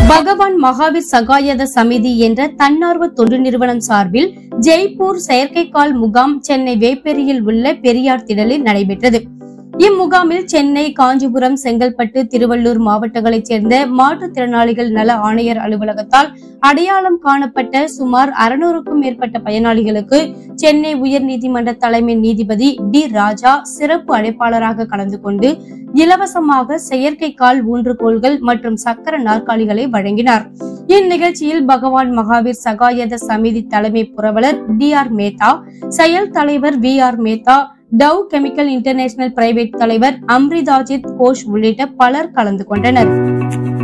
பகவான் மகாவீர் சகாயத சமிதி என்ற தன்னார்வ தொண்டு நிறுவனம் சார்பில் ஜெய்ப்பூர் செயற்கைக்கால் முகாம் சென்னை வேப்பேரியில் உள்ள பெரியார் திடலில் நடைபெற்றது இம்முகாமில் சென்னை காஞ்சிபுரம் செங்கல்பட்டு திருவள்ளூர் மாவட்டங்களைச் சேர்ந்த மாற்றுத்திறனாளிகள் நல ஆணையர் அலுவலகத்தால் அடையாளம் காணப்பட்ட சுமார் அறுநூறுக்கும் மேற்பட்ட பயனாளிகளுக்கு சென்னை உயர்நீதிமன்ற தலைமை நீதிபதி டி ராஜா சிறப்பு அழைப்பாளராக கலந்து கொண்டு இலவசமாக செயற்கை கால் ஊன்றுகோல்கள் மற்றும் சக்கர நாற்காலிகளை வழங்கினார் இந்நிகழ்ச்சியில் பகவான் மகாவீர் சகாயத சமிதி தலைமை புரவலர் டி ஆர் மேத்தா செயல் தலைவர் V R Mehta Dow chemical international private தலைவர் அம்ரிதாஜித் கோஷ் உள்ளிட்ட பலர் கலந்து கொண்டனர்